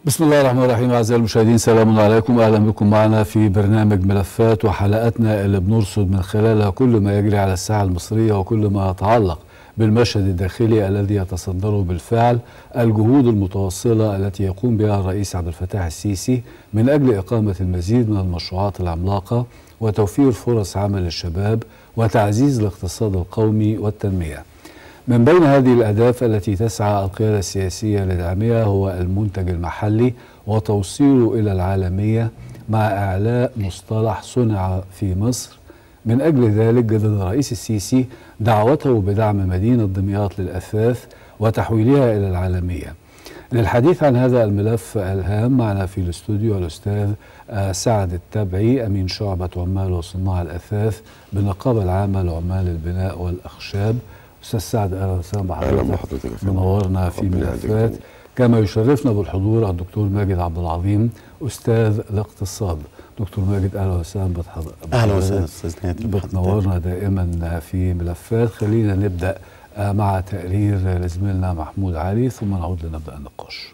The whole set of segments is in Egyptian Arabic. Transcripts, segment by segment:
بسم الله الرحمن الرحيم أعزائي المشاهدين سلام عليكم أهلا بكم معنا في برنامج ملفات وحلقاتنا اللي بنرصد من خلالها كل ما يجري على الساحة المصرية وكل ما يتعلق بالمشهد الداخلي الذي يتصدره بالفعل الجهود المتواصلة التي يقوم بها الرئيس عبد الفتاح السيسي من أجل إقامة المزيد من المشروعات العملاقة وتوفير فرص عمل للشباب وتعزيز الاقتصاد القومي والتنمية من بين هذه الأهداف التي تسعى القيادة السياسية لدعمها هو المنتج المحلي وتوصيله إلى العالمية مع إعلاء مصطلح صنع في مصر من أجل ذلك جدد الرئيس السيسي دعوته بدعم مدينة دمياط للأثاث وتحويلها إلى العالمية للحديث عن هذا الملف الهام معنا في الاستوديو الأستاذ سعد التبعي أمين شعبة عمال وصناع الأثاث بالنقابة العامة لعمال البناء والأخشاب استاذ سعد اهلا وسهلا بحضرتك منورنا في ملفات كما يشرفنا بالحضور الدكتور ماجد عبد العظيم استاذ الاقتصاد دكتور ماجد اهلا وسهلا بحضرتك اهلا وسهلا استاذ نادر بتنورنا دائما في ملفات خلينا نبدا مع تقرير لزميلنا محمود علي ثم نعود لنبدا النقاش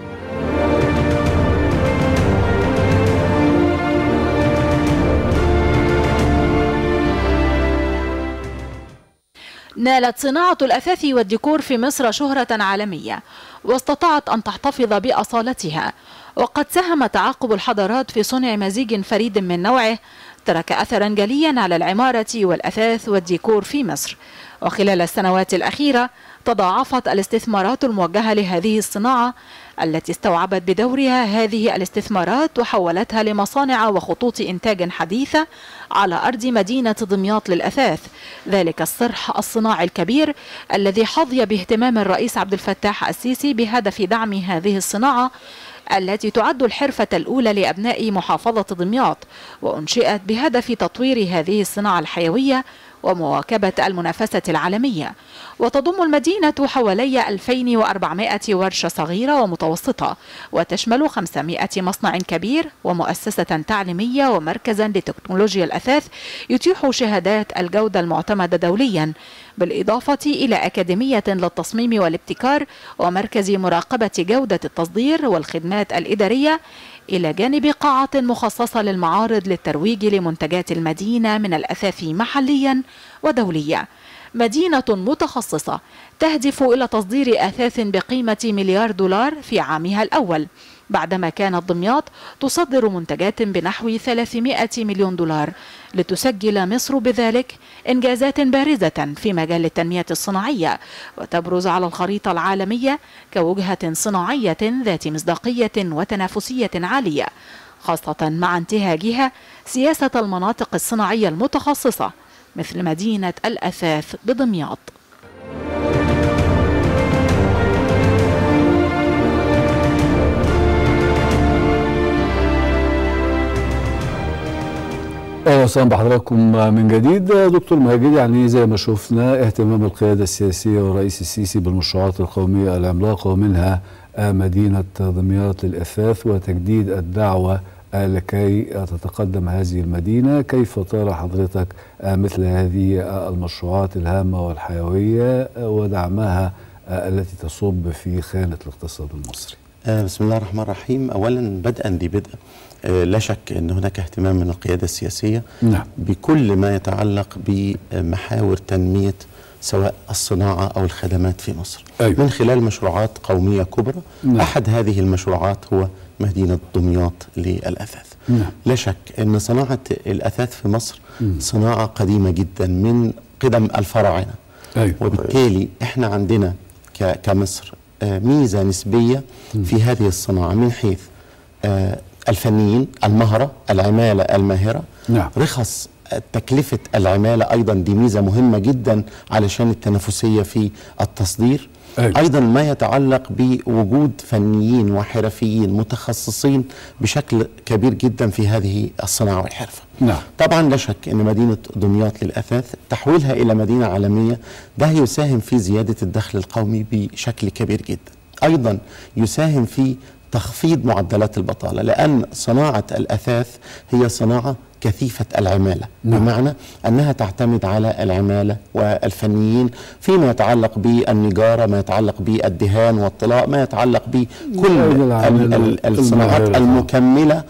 نالت صناعة الأثاث والديكور في مصر شهرة عالمية واستطاعت أن تحتفظ بأصالتها وقد ساهم تعاقب الحضارات في صنع مزيج فريد من نوعه ترك أثرا جليا على العمارة والأثاث والديكور في مصر وخلال السنوات الأخيرة تضاعفت الاستثمارات الموجهة لهذه الصناعة التي استوعبت بدورها هذه الاستثمارات وحولتها لمصانع وخطوط إنتاج حديثة على أرض مدينة دمياط للأثاث ذلك الصرح الصناعي الكبير الذي حظي باهتمام الرئيس عبد الفتاح السيسي بهدف دعم هذه الصناعة التي تعد الحرفة الأولى لأبناء محافظة دمياط وأنشئت بهدف تطوير هذه الصناعة الحيوية ومواكبة المنافسة العالمية وتضم المدينة حوالي 2400 ورشة صغيرة ومتوسطة وتشمل 500 مصنع كبير ومؤسسة تعليمية ومركزا لتكنولوجيا الأثاث يتيح شهادات الجودة المعتمدة دوليا بالإضافة إلى أكاديمية للتصميم والابتكار ومركز مراقبة جودة التصدير والخدمات الإدارية إلى جانب قاعة مخصصة للمعارض للترويج لمنتجات المدينة من الأثاث محليا ودوليا مدينة متخصصة تهدف إلى تصدير أثاث بقيمة مليار دولار في عامها الأول بعدما كانت دمياط تصدر منتجات بنحو 300 مليون دولار لتسجل مصر بذلك إنجازات بارزة في مجال التنمية الصناعية وتبرز على الخريطة العالمية كوجهة صناعية ذات مصداقية وتنافسية عالية خاصة مع انتهاجها سياسة المناطق الصناعية المتخصصة مثل مدينة الأثاث بدمياط اهلا وسهلا بحضراتكم من جديد دكتور ماجد يعني زي ما شفنا اهتمام القياده السياسيه والرئيس السيسي بالمشروعات القوميه العملاقه ومنها مدينه دمياط للاثاث وتجديد الدعوه لكي تتقدم هذه المدينه كيف ترى حضرتك مثل هذه المشروعات الهامه والحيويه ودعمها التي تصب في خانه الاقتصاد المصري بسم الله الرحمن الرحيم اولا بدءا ذي بدء لا شك ان هناك اهتمام من القياده السياسيه نعم. بكل ما يتعلق بمحاور تنميه سواء الصناعه او الخدمات في مصر أيوة. من خلال مشروعات قوميه كبرى نعم. احد هذه المشروعات هو مدينه دمياط للاثاث نعم. لا شك ان صناعه الاثاث في مصر صناعه قديمه جدا من قدم الفراعنه أيوة. وبالتالي احنا عندنا كمصر ميزه نسبيه في هذه الصناعه من حيث الفنيين المهرة العمالة الماهرة نعم. رخص تكلفة العمالة أيضا دي ميزة مهمة جدا علشان التنافسية في التصدير أيوة. أيضا ما يتعلق بوجود فنيين وحرفيين متخصصين بشكل كبير جدا في هذه الصناعة والحرفة نعم. طبعا لا شك أن مدينة دمياط للأثاث تحويلها إلى مدينة عالمية ده يساهم في زيادة الدخل القومي بشكل كبير جدا أيضا يساهم في تخفيض معدلات البطالة لأن صناعة الأثاث هي صناعة كثيفة العمالة نعم. بمعنى أنها تعتمد على العمالة والفنيين فيما يتعلق بالنجارة ما يتعلق بالدهان والطلاء ما يتعلق بكل هذه ال- العمالة ال- الصناعات الماهرة. المكملة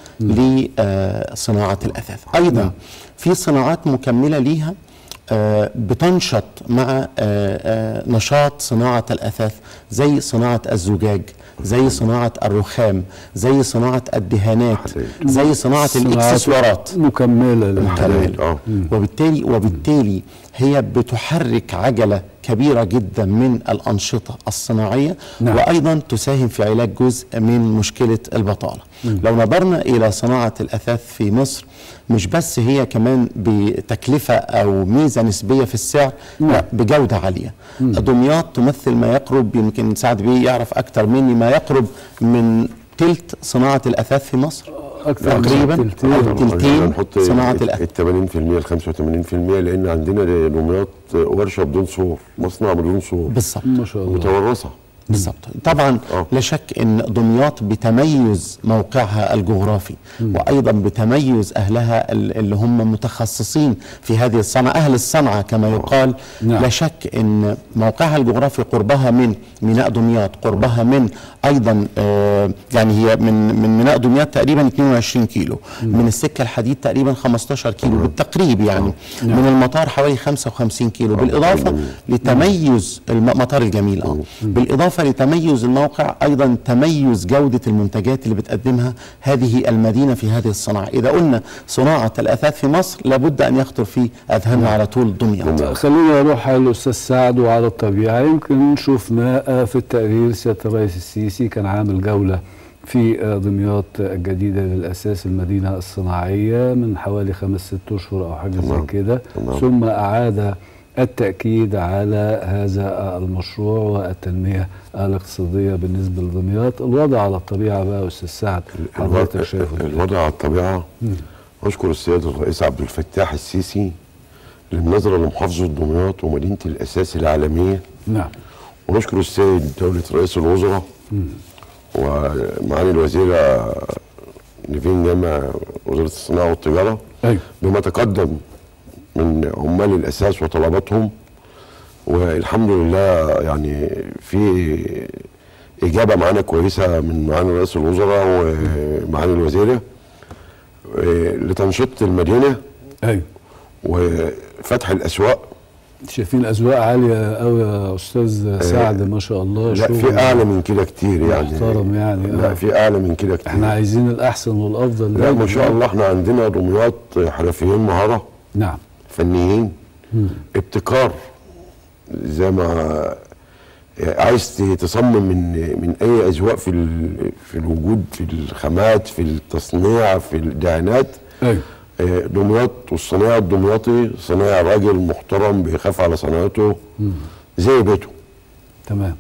لصناعة الأثاث أيضا في صناعات مكملة ليها آه، بتنشط مع آه، آه، نشاط صناعة الأثاث زي صناعة الزجاج زي صناعة الرخام زي صناعة الدهانات زي صناعة صناعات الإكسسوارات مكملة للحياة كمان اه وبالتالي وبالتالي هي بتحرك عجله كبيره جدا من الانشطه الصناعيه نعم. وايضا تساهم في علاج جزء من مشكله البطاله. لو نظرنا الى صناعه الاثاث في مصر مش بس هي كمان بتكلفه او ميزه نسبيه في السعر لا بجوده عاليه. دمياط تمثل ما يقرب يمكن سعد بيه يعرف اكثر مني ما يقرب من تلت صناعه الاثاث في مصر. أكثر من تقريبا تلتين. أو تلتين نحط صناعه ال الاثاث. 80% ال 85% لان عندنا دمياط ورشه بدون صور مصنع بدون صور بالظبط ما شاء الله متورثه بالظبط طبعا آه. لا شك ان دمياط بتميز موقعها الجغرافي وايضا بتميز اهلها ال- اللي هم متخصصين في هذه الصنعه اهل الصنعه كما يقال نعم. لا شك ان موقعها الجغرافي قربها من ميناء دمياط قربها من ايضا آه يعني هي من من ميناء دمياط تقريبا 22 كيلو من السكه الحديد تقريبا 15 كيلو بالتقريب يعني من المطار حوالي 55 كيلو بالاضافه لتميز الم- مطار الجميل اه بالاضافه لتميز الموقع ايضا تميز جوده المنتجات اللي بتقدمها هذه المدينه في هذه الصناعه اذا قلنا صناعه الاثاث في مصر لابد ان يخطر في اذهاننا على طول دمياط خلينا نروح على الاستاذ سعد وعلى الطبيعه يمكن شفنا في التقرير سياده الرئيس السيسي كان عامل جوله في آه، دمياط الجديده للاساس المدينه الصناعيه من حوالي خمس ست اشهر او حاجه زي تمام. كده تمام. ثم اعاد التاكيد على هذا المشروع والتنميه الاقتصاديه بالنسبه لدمياط الوضع على الطبيعه بقى يا استاذ سعد حضرتك شايفه إزاي؟ الوضع على الطبيعه اشكر السيد الرئيس عبد الفتاح السيسي للنظره لمحافظه دمياط ومدينه الاساس العالميه نعم ونشكر السيد دولة رئيس الوزراء ومعالي الوزيرة نيفين جامع وزارة الصناعة والتجارة ايوه بما تقدم من عمال الأساس وطلباتهم والحمد لله يعني في إجابة معانا كويسة من معالي رئيس الوزراء ومعالي الوزيرة آه، لتنشيط المدينة ايوه وفتح الأسواق شايفين اذواق عاليه قوي يا استاذ سعد ما شاء الله لا شغل في أعلى من كده كتير يعني محترم يعني، لا آه. في أعلى من كده كتير احنا عايزين الاحسن والافضل لا دايماً. ما شاء الله احنا عندنا دمياط حرفيين مهارة نعم فنيين ابتكار زي ما عايز تصمم من من اي اذواق في ال- في الوجود في الخامات في التصنيع في الدهانات ايوه آه، دمياط والصنايع الدمياطي صنايع راجل محترم بيخاف على صناعته زي بيته تمام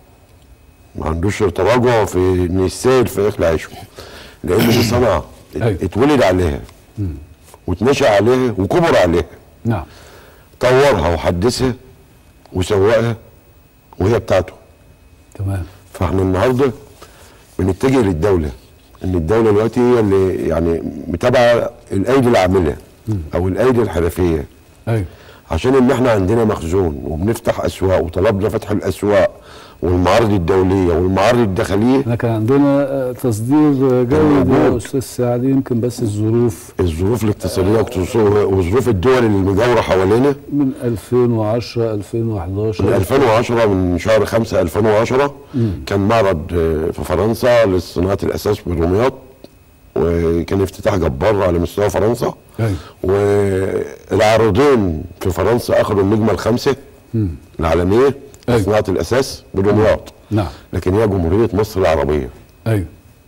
ما عندوش تراجع في ان يستاهل في اكل عيشه لان دي صنعه أيوة. اتولد عليها واتنشأ عليها وكبر عليها نعم طورها وحدثها وسوقها وهي بتاعته تمام فاحنا النهارده بنتجه للدوله ان الدوله دلوقتي هي اللي يعني متابعه الايدي العامله او الايدي الحرفيه ايوه عشان ان احنا عندنا مخزون وبنفتح اسواق وطلبنا فتح الاسواق والمعارض الدوليه والمعارض الداخليه احنا كان عندنا آه، تصدير جيد يا موجود. استاذ سعد يمكن بس الظروف الظروف الاقتصاديه وظروف الدول المجاوره حوالينا من 2010 2011 من 2010 من شهر 5 2010 كان معرض آه، في فرنسا لصناعه الاساس بدمياط وكان افتتاح جبار على مستوى فرنسا ايوه والعارضين في فرنسا اخذوا النجمه الخامسه العالميه أيوة. لصناعه الاساس بدمياط نعم لكن هي جمهوريه مصر العربيه ايوه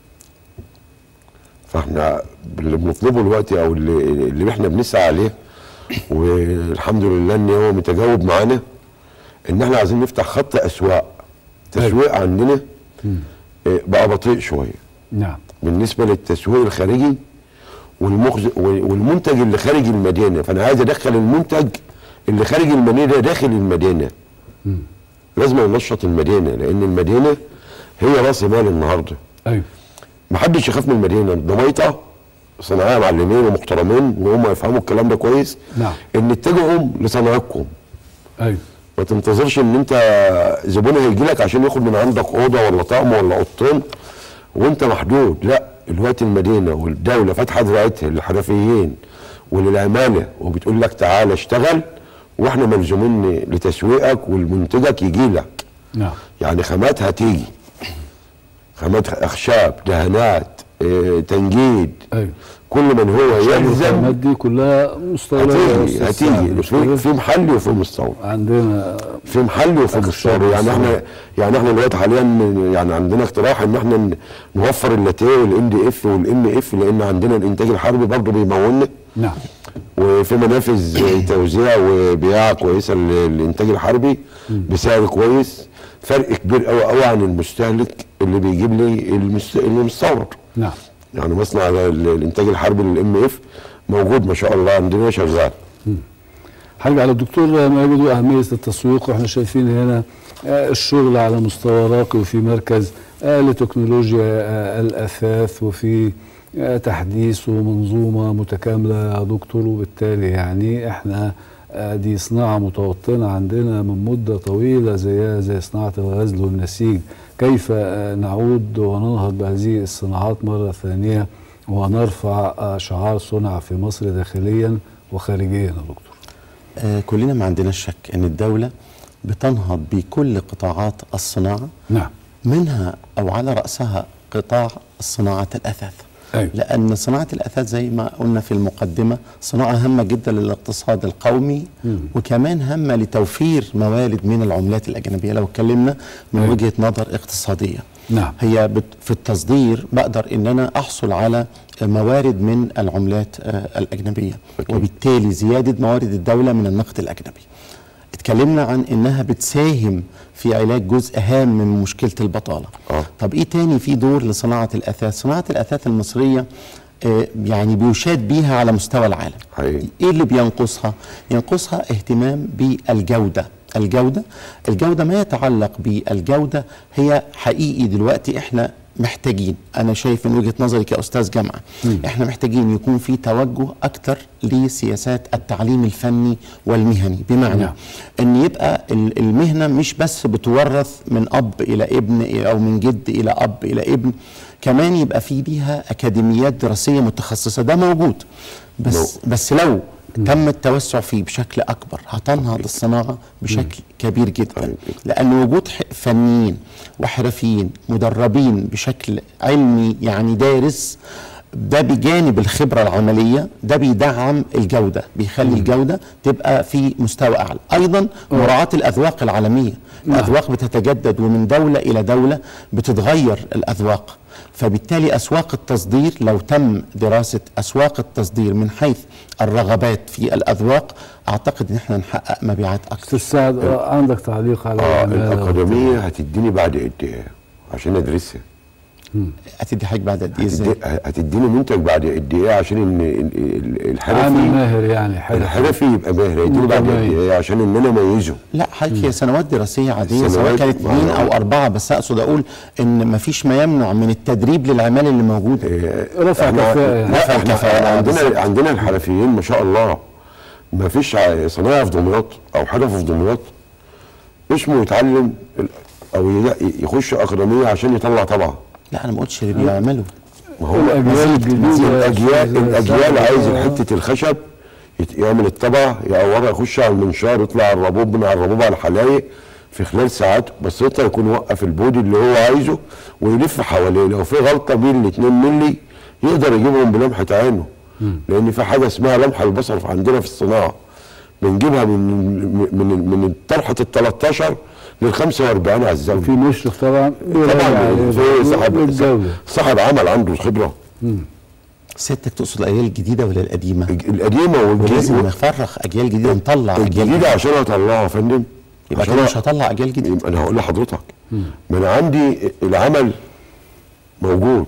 فاحنا اللي بنطلبه دلوقتي او اللي, اللي احنا بنسعى عليه والحمد لله ان هو متجاوب معانا ان احنا عايزين نفتح خط اسواق تسويق عندنا آه، بقى بطيء شويه نعم بالنسبه للتسويق الخارجي والمخز... والمنتج اللي خارج المدينه فانا عايز ادخل المنتج اللي خارج المدينه داخل المدينه لازم ننشط المدينه لان المدينه هي راس مال النهارده ايوه محدش يخاف من المدينه دميطه صناعيه معلمين ومحترمين وهم يفهموا الكلام ده كويس نعم. ان اتجهوا لصناعتكم ايوه ما تنتظرش ان انت زبون هيجي لك عشان ياخد من عندك اوضه ولا طقم ولا اوضتين وانت محدود لا دلوقتي المدينه والدوله فاتحه دراعتها للحرفيين وللعماله وبتقول لك تعالى اشتغل واحنا ملزومين لتسويقك والمنتجك يجي لك نعم يعني خامات هتيجي خامات اخشاب دهانات اه تنجيد ايوه كل من هو الخامات يلزم دي كلها مستوردة يا هتيجي أستاذ سعد، هتيجي مش في, كده؟ في محلي وفي مستورد عندنا في محلي وفي أخشاب مستورد يعني احنا مستورد. يعني احنا دلوقتي حاليا من- يعني عندنا اقتراح ان احنا ن- نوفر اللاتيه والان دي اف والام اف لان عندنا الانتاج الحربي برضه بيمولنا نعم وفي منافذ توزيع وبياع كويسه للانتاج الحربي بسعر كويس فرق كبير قوي قوي عن المستهلك اللي بيجيب لي المست- المستورد نعم يعني مصنع ال- الانتاج الحربي للام اف موجود ما شاء الله عندنا شغال حاجة على الدكتور ماجد وأهمية التسويق واحنا شايفين هنا آه، الشغل على مستوى راقي وفي مركز آه، لتكنولوجيا آه، الأثاث وفي آه، تحديث ومنظومة متكاملة يا دكتور وبالتالي يعني احنا آه، دي صناعة متوطنة عندنا من مدة طويلة زيها زي صناعة الغزل والنسيج كيف آه، نعود وننهض بهذه الصناعات مرة ثانية ونرفع آه، شعار صنع في مصر داخليا وخارجيا يا دكتور آه كلنا ما عندناش شك ان الدوله بتنهض بكل قطاعات الصناعه نعم منها او على راسها قطاع صناعه الاثاث أيوة. لان صناعه الاثاث زي ما قلنا في المقدمه صناعه هامه جدا للاقتصاد القومي وكمان هامه لتوفير موارد من العملات الاجنبيه لو اتكلمنا من أيوة. وجهه نظر اقتصاديه نعم. هي بت في التصدير بقدر ان انا احصل على موارد من العملات آه، الاجنبيه أكيد. وبالتالي زياده موارد الدوله من النقد الاجنبي اتكلمنا عن انها بتساهم في علاج جزء هام من مشكله البطاله آه. طب ايه تاني في دور لصناعه الاثاث صناعه الاثاث المصريه آه، يعني بيشاد بيها على مستوى العالم حقيقي. ايه اللي بينقصها ينقصها اهتمام بالجوده الجوده الجوده ما يتعلق بالجوده هي حقيقي دلوقتي احنا محتاجين انا شايف من وجهه نظري كاستاذ جامعه احنا محتاجين يكون في توجه اكتر لسياسات التعليم الفني والمهني بمعنى نعم. ان يبقى ال- المهنه مش بس بتورث من اب الى ابن او من جد الى اب الى ابن كمان يبقى في ليها اكاديميات دراسيه متخصصه ده موجود بس بس لو تم التوسع فيه بشكل اكبر هتنهض الصناعه بشكل كبير جدا لان وجود ح- فنيين وحرفيين مدربين بشكل علمي يعني دارس ده بجانب الخبره العمليه ده بيدعم الجوده بيخلي الجوده تبقى في مستوى اعلى ايضا مراعاه الاذواق العالميه الاذواق بتتجدد ومن دوله الى دوله بتتغير الاذواق فبالتالي اسواق التصدير لو تم دراسه اسواق التصدير من حيث الرغبات في الاذواق اعتقد ان احنا نحقق مبيعات اكثر استاذ سعد آه، عندك تعليق على اه العمالة الاكاديميه هتديني بعد قد ايه عشان ادرسها هتدي حاجه بعد قد ايه ازاي هتدي- هتديني منتج بعد قد ايه عشان ان ال- ال- عامل الحرفي ماهر يعني حرفي الحرفي يبقى ماهر هيديني بعد قد متميز. ايه عشان ان انا اميزه لا حضرتك هي سنوات دراسيه عاديه سواء سنوات كانت اثنين معينة. او اربعه بس اقصد اقول ان مفيش ما يمنع من التدريب للعمال اللي موجوده رفع إحنا- كفاءة يعني. لا رفع احنا كفاءة، احنا عندنا بالظبط. عندنا الحرفيين ما شاء الله ما فيش ع- صنايعي في دمياط او حرفي في دمياط اسمه يتعلم ال- او ي- يخش اكاديميه عشان يطلع طبعه لا انا ما قلتش اللي بيعملوا ما هو الاجيال الجديده الاجيال يا الاجيال أستاذ عايز سعد، حته الخشب يت- يعمل الطبعه يقورها يخش على المنشار يطلع على الربوب من على الربوب على الحلايق في خلال ساعات بس يقدر يكون وقف البودي اللي هو عايزه ويلف حواليه لو في غلطه ملي 2 ملي يقدر يجيبهم بلمحه عينه لان في حاجه اسمها لمح البصر في عندنا في الصناعه بنجيبها من من من طرحه ال 13 لل 45 على الزاويه في مشرف طبعا يراجع طبعا عليه في صاحب بالجوده صاحب عمل عنده خبره ستك تقصد الاجيال الجديده ولا القديمه؟ القديمه ولازم والجديده نفرخ اجيال جديده نطلع اجيال الجديده جديده عشان اطلعها يا فندم يبقى عشان كده أ- مش هطلع اجيال جديده يبقى انا هقول لحضرتك ما انا عندي العمل موجود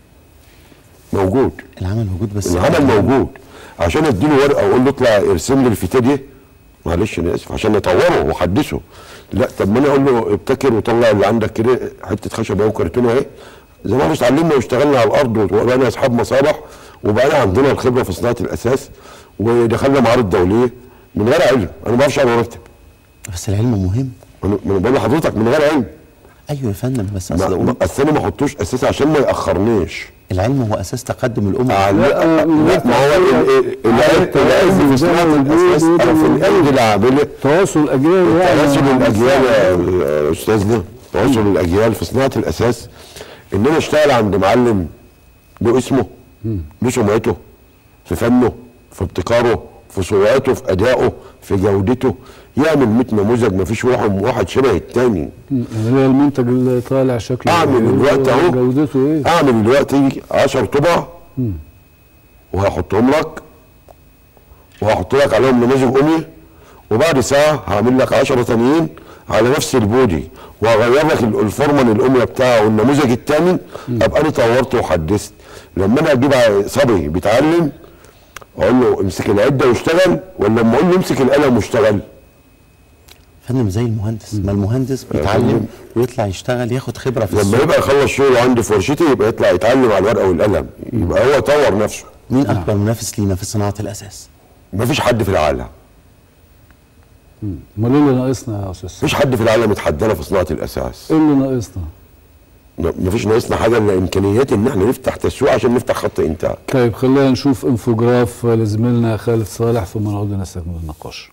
موجود العمل موجود بس العمل موجود عشان اديله ورقه واقول له اطلع ارسم لي الفتاه دي معلش انا اسف عشان نطوره واحدثه لا طب ما انا اقول له ابتكر وطلع اللي عندك كده حته خشب اهي وكرتونه اهي زي ما احنا اتعلمنا واشتغلنا على الارض وبقينا اصحاب مصالح وبقى عندنا الخبره في صناعه الاساس ودخلنا معارض دوليه من غير علم انا ما بعرفش انا مرتب بس العلم مهم انا أنا بقول لحضرتك من غير علم ايوه يا فندم بس ما- أصل ما- اصل انا ما احطوش اساس عشان ما ياخرنيش العلم هو اساس تقدم الامه لا لا، لا ما هو ال- ال- العلم العلم في صناعه الاساس او في العلم العامله تواصل اجيال يعني تواصل الاجيال يا استاذنا تواصل الاجيال في صناعه الاساس ان انا اشتغل عند معلم له اسمه له سمعته في فنه في ابتكاره في سرعته في ادائه في جودته يعمل 100 نموذج ما فيش واحد واحد شبه التاني يعني هي المنتج اللي طالع شكله اعمل إيه الوقت اهو جودته ايه اعمل دلوقتي 10 طبع وهحطهم لك وهحط لك عليهم نماذج امي وبعد ساعه هعمل لك 10 تانيين على نفس البودي وهغير لك ال- الفورمان الاميه بتاعه والنموذج الثامن ابقى انا طورت وحدثت لما انا اجيب ع- صبي بيتعلم اقول له امسك العده واشتغل ولا لما اقول له امسك القلم واشتغل فندم زي المهندس ما المهندس بيتعلم ويطلع يشتغل ياخد خبره في لما السوق يبقى يخلص شغله عندي في ورشتي يبقى يطلع يتعلم على الورقه والقلم يبقى هو طور نفسه مين اكبر منافس لينا في صناعه الاساس مفيش حد في العالم امال ايه اللي ناقصنا يا استاذ سامي؟ مفيش حد في العالم اتحدانا في صناعه الاساس ايه اللي ناقصنا م- مفيش ناقصنا حاجه الا امكانيات ان احنا نفتح تسويق عشان نفتح خط انتاج طيب خلينا نشوف انفوجراف لزميلنا خالد صالح ثم نعود نستكمل النقاش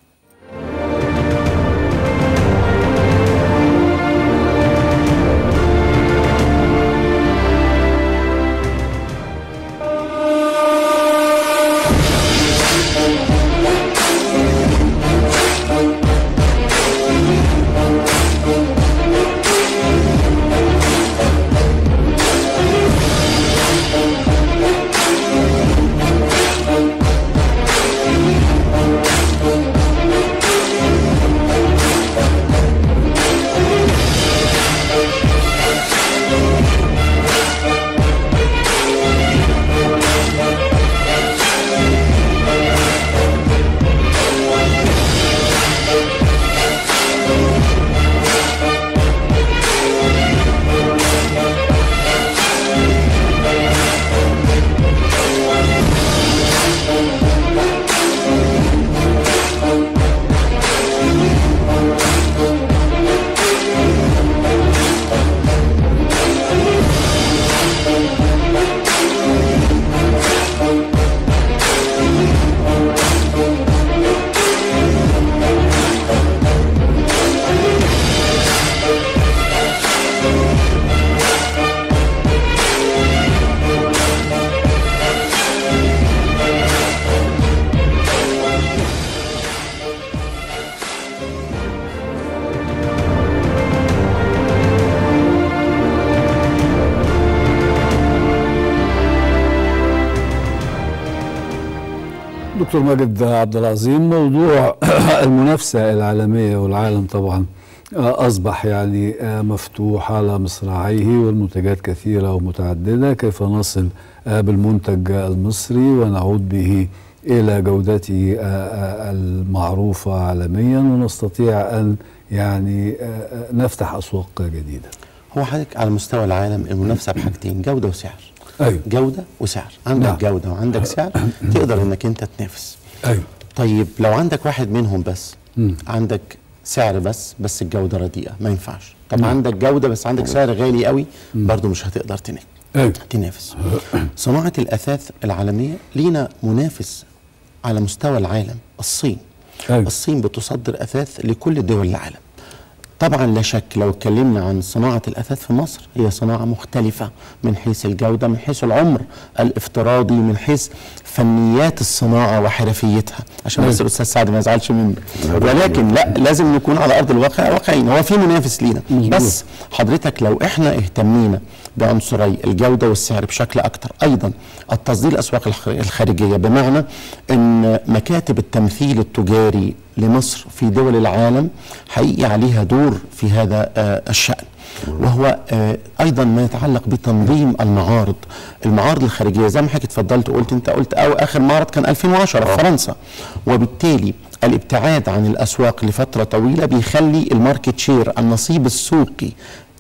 دكتور ماجد عبد العظيم موضوع المنافسة العالمية والعالم طبعا آه، أصبح يعني آه، مفتوح على مصراعيه والمنتجات كثيرة ومتعددة كيف نصل آه، بالمنتج المصري ونعود به إلى جودته آه، آه، المعروفة عالميا ونستطيع أن يعني آه، آه، نفتح أسواق جديدة هو حضرتك على مستوى العالم المنافسه بحاجتين جوده وسعر أيوه جوده وسعر عندك نعم. جوده وعندك سعر تقدر انك انت تنافس أيوه طيب لو عندك واحد منهم بس مم. عندك سعر بس بس الجوده رديئه ما ينفعش طب عندك جوده بس عندك سعر غالي قوي برضو مش هتقدر تنافس أيوه تنافس صناعه الاثاث العالميه لينا منافس على مستوى العالم الصين أيوه. الصين بتصدر اثاث لكل دول العالم طبعا لا شك لو اتكلمنا عن صناعه الاثاث في مصر هي صناعه مختلفه من حيث الجوده من حيث العمر الافتراضي من حيث فنيات الصناعه وحرفيتها عشان بس الاستاذ سعد ما يزعلش مني ولكن لا لازم نكون على ارض الواقع واقعيين هو في منافس لينا بس حضرتك لو احنا اهتمينا بعنصري الجوده والسعر بشكل اكتر ايضا التصدير الاسواق الخ- الخارجيه بمعنى ان مكاتب التمثيل التجاري لمصر في دول العالم حقيقي عليها دور في هذا آه، الشان وهو آه، ايضا ما يتعلق بتنظيم المعارض المعارض الخارجيه زي ما حضرتك اتفضلت وقلت انت قلت او اخر معرض كان 2010 في فرنسا وبالتالي الابتعاد عن الاسواق لفتره طويله بيخلي الماركت شير النصيب السوقي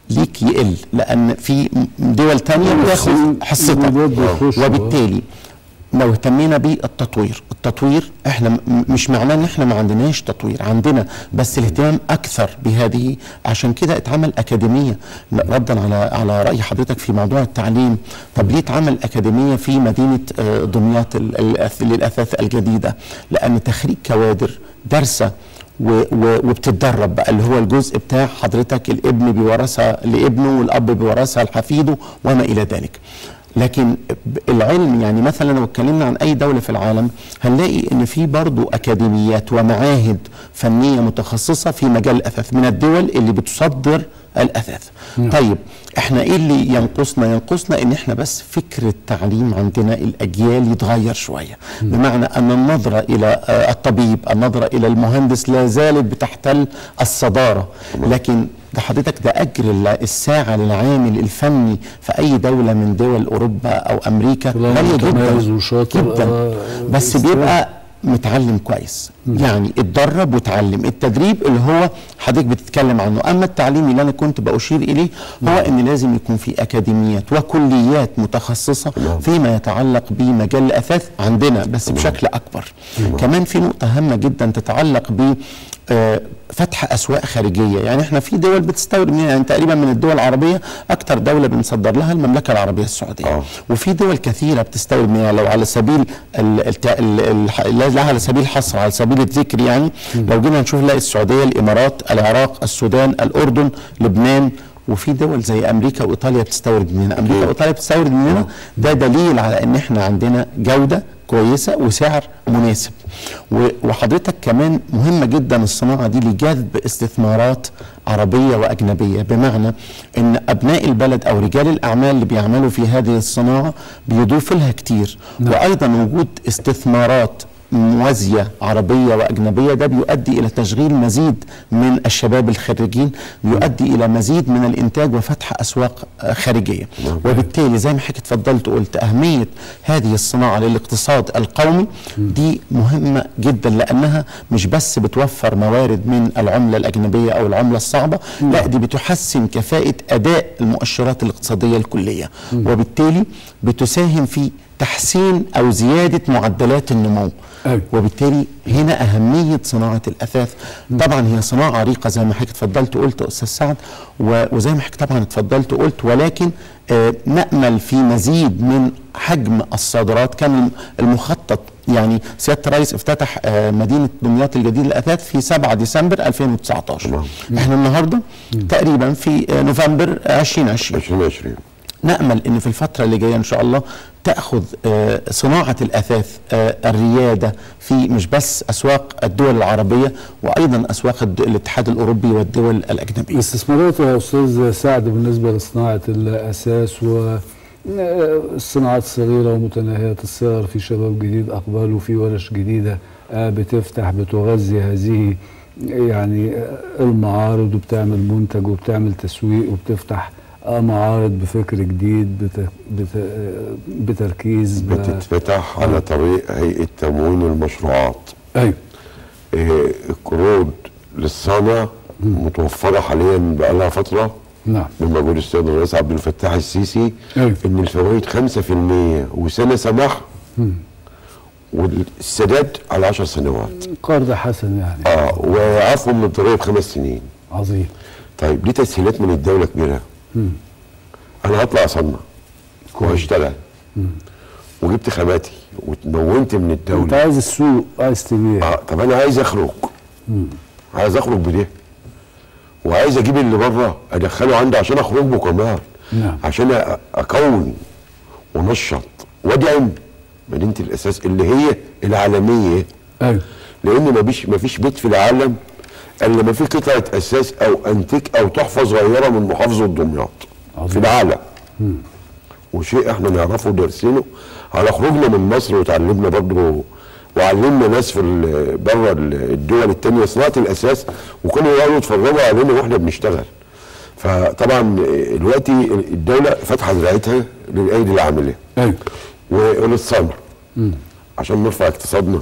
ليك يقل لان في دول تانية بتاخد حصتك الولاد بيخشوا. وبالتالي لو اهتمينا بالتطوير التطوير احنا م- مش معناه ان احنا ما عندناش تطوير عندنا بس الاهتمام اكثر بهذه عشان كده اتعمل اكاديميه ردا على على راي حضرتك في موضوع التعليم طب ليه اتعمل اكاديميه في مدينه آه، دمياط ال- الأث- للاثاث الجديده لان تخريج كوادر دارسه و- و- وبتتدرب بقى اللي هو الجزء بتاع حضرتك الابن بيورثها لابنه والاب بيورثها لحفيده وما الى ذلك لكن ب- العلم يعني مثلا لو اتكلمنا عن اي دوله في العالم هنلاقي ان في برضو اكاديميات ومعاهد فنيه متخصصه في مجال الاثاث من الدول اللي بتصدر الاثاث طيب احنا ايه اللي ينقصنا ينقصنا ان احنا بس فكر التعليم عندنا الاجيال يتغير شويه بمعنى ان النظره الى آه، الطبيب النظره الى المهندس لا زالت بتحتل الصداره لكن ده حضرتك ده اجر ال- الساعه للعامل الفني في اي دوله من دول اوروبا او امريكا طالما غاليه متميز جدا وشاطر، جدا آه، بس يستاهل. بيبقى متعلم كويس يعني اتدرب وتعلم التدريب اللي هو حضرتك بتتكلم عنه اما التعليم اللي انا كنت باشير اليه هو ان لازم يكون في اكاديميات وكليات متخصصه فيما يتعلق بمجال الاثاث عندنا بس بشكل اكبر كمان في نقطه هامه جدا تتعلق ب آه، فتح اسواق خارجيه يعني احنا في دول بتستورد من يعني تقريبا من الدول العربيه اكتر دوله بنصدر لها المملكه العربيه السعوديه آه. وفي دول كثيره بتستورد منها لو على سبيل ال الت- ال ال لا لا على سبيل الحصر على سبيل الذكر يعني لو جينا نشوف نلاقي السعوديه الامارات العراق السودان الاردن لبنان وفي دول زي امريكا وايطاليا بتستورد مننا امريكا وايطاليا بتستورد مننا ده دليل على ان احنا عندنا جوده كويسه وسعر مناسب و- وحضرتك كمان مهمه جدا الصناعه دي لجذب استثمارات عربيه واجنبيه بمعنى ان ابناء البلد او رجال الاعمال اللي بيعملوا في هذه الصناعه بيضيفوا لها كتير نعم. وايضا وجود استثمارات موازية عربية وأجنبية ده بيؤدي إلى تشغيل مزيد من الشباب الخريجين بيؤدي إلى مزيد من الإنتاج وفتح أسواق آه، خارجية وبالتالي زي ما حضرتك اتفضلت وقلت أهمية هذه الصناعة للاقتصاد القومي دي مهمة جدا لأنها مش بس بتوفر موارد من العملة الأجنبية أو العملة الصعبة لا دي بتحسن كفاءة أداء المؤشرات الاقتصادية الكلية وبالتالي بتساهم في تحسين او زياده معدلات النمو أيوة. وبالتالي هنا اهميه صناعه الاثاث طبعا هي صناعه عريقه زي ما حضرتك اتفضلت وقلت يا استاذ سعد و- وزي ما حضرتك طبعا اتفضلت وقلت ولكن آه نامل في مزيد من حجم الصادرات كان الم- المخطط يعني سياده الرئيس افتتح آه مدينه دمياط الجديد للاثاث في 7 ديسمبر 2019 تمام. احنا النهارده تقريبا في آه نوفمبر 2020 2020 نأمل أن في الفترة اللي جاية إن شاء الله تأخذ آه، صناعة الأثاث آه، الريادة في مش بس أسواق الدول العربية وأيضا أسواق الد- الاتحاد الأوروبي والدول الأجنبية الاستثمارات يا استاذ سعد بالنسبه لصناعه الاساس و الصناعات الصغيرة ومتناهية الصغر في شباب جديد أقبل وفي ورش جديدة آه، بتفتح بتغذي هذه يعني آه، المعارض وبتعمل منتج وبتعمل تسويق وبتفتح آه، معارض بفكر جديد بت... بت... آه، بتركيز ب... بتتفتح على طريق هيئه تموين المشروعات أيوه إيه، القروض للصانع متوفره حاليا بقى لها فتره نعم من مجهود السيد الرئيس عبد الفتاح السيسي أيوة. ان الفوائد 5% وسنه سماح والسداد على 10 سنوات قرض حسن يعني اه وعفو من الضرائب خمس سنين عظيم طيب دي تسهيلات من الدوله كبيره انا هطلع اصنع وهشتغل وجبت خاماتي وتمونت من انت الدوله عايز السوق عايز تبيع اه طب انا عايز اخرج عايز اخرج بده وعايز اجيب اللي بره ادخله عندي عشان اخرج به كمان نعم. عشان أ- اكون ونشط وادعم مدينه الاساس اللي هي العالميه ايوه لان مفيش مفيش بيت في العالم الا ما فيه قطعه اساس او انتيك او تحفه صغيره من محافظه دمياط عظيم. في العالم وشيء احنا نعرفه ودارسينه على خروجنا من مصر وتعلمنا برضه وعلمنا ناس في ال- بره ال- الدول التانية صناعه الاساس وكانوا يقعدوا يتفرجوا علينا واحنا بنشتغل فطبعا دلوقتي الدوله فاتحه دراعتها للايدي العامله ايوه وللصنع عشان نرفع اقتصادنا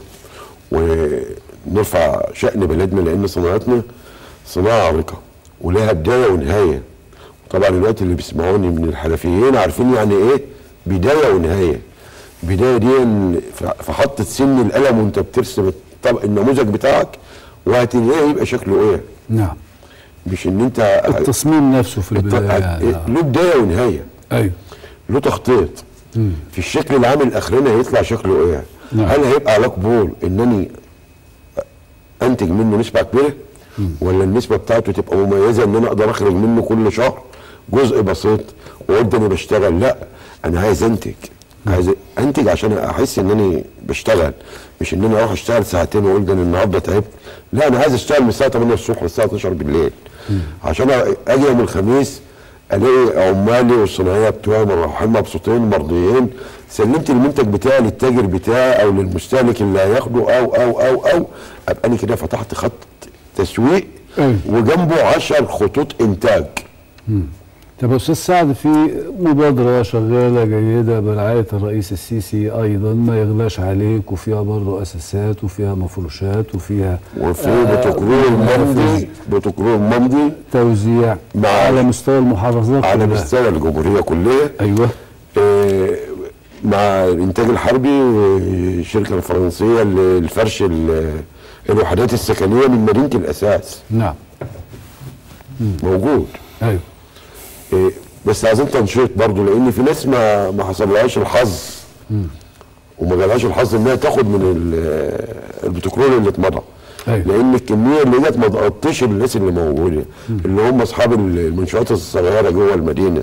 ونرفع شأن بلدنا لأن صناعتنا صناعة عريقة ولها بداية ونهاية طبعا الوقت اللي بيسمعوني من الحرفيين عارفين يعني ايه بدايه ونهايه بدايه دي إن في- في حطة سن القلم وانت بترسم الطبق النموذج بتاعك وهتلاقيه يبقى شكله ايه نعم مش ان انت التصميم نفسه في الت- البدايه يعني. له بدايه ونهايه ايوه له تخطيط في الشكل العام الاخراني هيطلع شكله ايه نعم. هل هيبقى على قبول انني انتج منه نسبه كبيره ولا النسبه بتاعته تبقى مميزه ان انا اقدر اخرج منه كل شهر جزء بسيط واقول ده انا بشتغل لا انا عايز انتج عايز انتج عشان احس ان انا بشتغل مش ان انا اروح اشتغل ساعتين واقول ده انا النهارده تعبت لا انا عايز اشتغل من الساعه 8 الصبح للساعه 12 بالليل عشان اجي يوم الخميس الاقي عمالي والصناعيه بتوعي رايحين مبسوطين مرضيين سلمت المنتج بتاعي للتاجر بتاعي او للمستهلك اللي هياخده او او او او ابقى انا كده فتحت خط تسويق أيوة. وجنبه 10 خطوط انتاج طب يا استاذ سعد في مبادره شغاله جيده برعايه الرئيس السيسي ايضا ما يغلاش عليك وفيها برضه اساسات وفيها مفروشات وفيها وفي آه، بروتوكول ممضي بروتوكول ممضي توزيع مع- على مستوى المحافظات على كلها. مستوى الجمهوريه كلها ايوه آه، مع الانتاج الحربي والشركه الفرنسيه للفرش ال- الوحدات السكنيه من مدينه الاساس نعم موجود ايوه إيه، بس عايزين تنشيط برضه لان في ناس ما ما حصلهاش الحظ وما جالهاش الحظ انها تاخد من ال- البترول اللي اتمضى أيوة. لان الكميه اللي جت ما تغطيش الناس اللي موجوده اللي هم اصحاب المنشات الصغيره جوه المدينه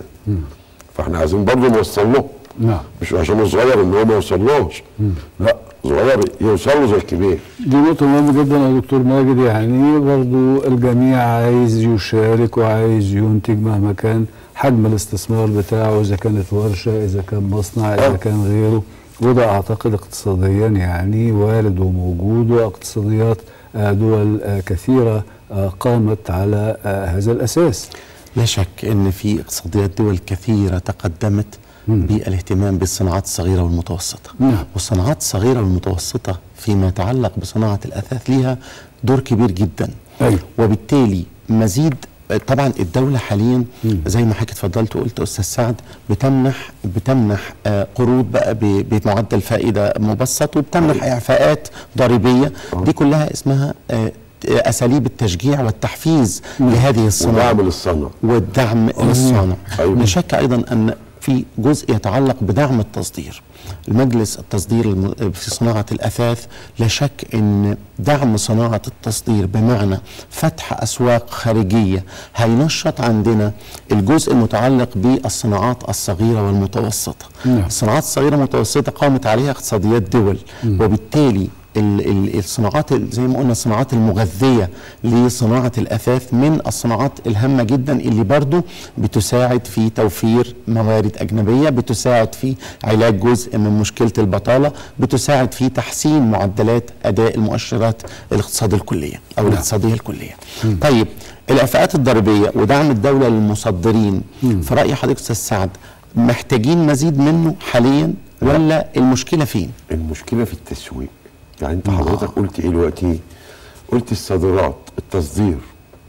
فاحنا عايزين برضه نوصل له نعم مش عشان صغير ان هو ما يوصلوش لا صغير يوصل له زي الكبير دي نقطة مهمة جدا يا دكتور ماجد يعني برضو الجميع عايز يشارك وعايز ينتج مهما كان حجم الاستثمار بتاعه إذا كانت ورشة إذا كان مصنع إذا آه. كان غيره وده أعتقد اقتصاديا يعني وارد وموجود واقتصاديات آه، دول آه، كثيرة آه، قامت على آه، هذا الأساس لا شك ان في اقتصاديات دول كثيره تقدمت بالاهتمام بالصناعات الصغيره والمتوسطه نعم. والصناعات الصغيره والمتوسطه فيما يتعلق بصناعه الاثاث ليها دور كبير جدا أيوة. وبالتالي مزيد طبعا الدولة حاليا زي ما حضرتك اتفضلت وقلت استاذ سعد بتمنح بتمنح آه، قروض بقى ب- بمعدل فائدة مبسط وبتمنح اعفاءات ضريبية دي كلها اسمها آه، اساليب التشجيع والتحفيز لهذه الصناعة ودعم للصنع والدعم للصانع أيوة. لا شك ايضا ان في جزء يتعلق بدعم التصدير المجلس التصدير الم- في صناعة الأثاث لا شك أن دعم صناعة التصدير بمعنى فتح أسواق خارجية هينشط عندنا الجزء المتعلق بالصناعات الصغيرة والمتوسطة نعم. الصناعات الصغيرة والمتوسطة قامت عليها اقتصاديات دول وبالتالي ال- ال- الصناعات ال- زي ما قلنا الصناعات المغذية لصناعة الأثاث من الصناعات الهامة جدا اللي برضو بتساعد في توفير موارد أجنبية بتساعد في علاج جزء من مشكلة البطالة بتساعد في تحسين معدلات أداء المؤشرات الاقتصاد الكلية أو الاقتصادية الكلية طيب الإعفاءات الضريبية ودعم الدولة للمصدرين في رأي حضرتك أستاذ سعد محتاجين مزيد منه حاليا ولا المشكلة فين؟ المشكله في التسويق يعني انت حضرتك قلت ايه دلوقتي قلت الصادرات التصدير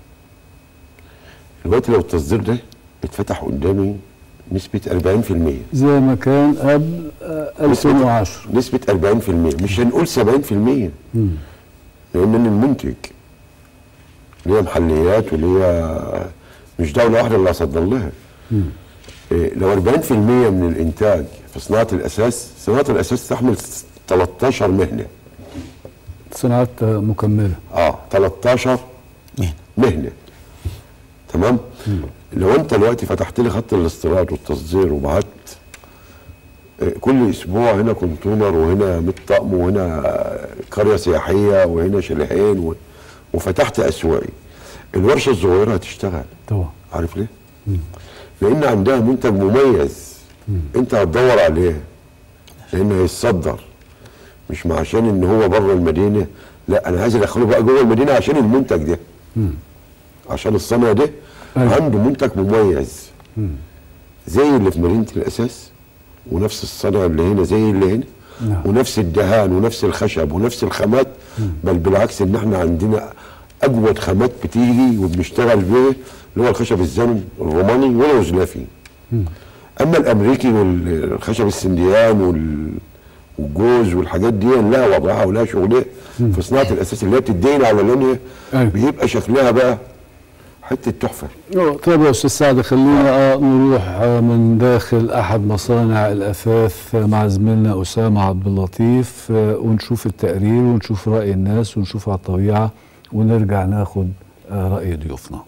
دلوقتي لو التصدير ده اتفتح قدامي نسبة 40% زي ما كان قبل آه، 2010 نسبة 40% مش هنقول 70% لأن أنا المنتج ليا محليات وليا مش دولة واحدة اللي هصدر لها إيه، لو 40% من الإنتاج في صناعة الأساس صناعة الأساس تحمل 13 مهنة صناعات آه، مكملة اه 13 مين؟ مهنه تمام لو انت دلوقتي فتحت لي خط الاستيراد والتصدير وبعت آه، كل اسبوع هنا كونتينر وهنا 100 طقم وهنا آه، قريه سياحيه وهنا شاليهين و... وفتحت اسواقي الورشه الصغيره هتشتغل طبعا عارف ليه؟ لان عندها منتج مميز انت هتدور عليه لانه هيتصدر مش مع عشان ان هو بره المدينه لا انا عايز ادخله بقى جوه المدينه عشان المنتج ده عشان الصنع ده أيوة. عنده منتج مميز زي اللي في مدينه الاساس ونفس الصنع اللي هنا زي اللي هنا نعم. ونفس الدهان ونفس الخشب ونفس الخامات بل بالعكس ان احنا عندنا اجود خامات بتيجي وبنشتغل بيه اللي هو الخشب الزن الروماني واليوزلافي اما الامريكي والخشب السنديان وال والجوز والحاجات دي لها وضعها ولها شغلها في صناعه الاساس اللي هي بتدين على لونها أيوة. بيبقى شكلها بقى حته تحفه طيب يا استاذ سعد خلينا آه، نروح آه، من داخل احد مصانع الاثاث آه، مع زميلنا اسامه عبد اللطيف آه، ونشوف التقرير ونشوف راي الناس ونشوف على الطبيعه ونرجع ناخد آه، راي ضيوفنا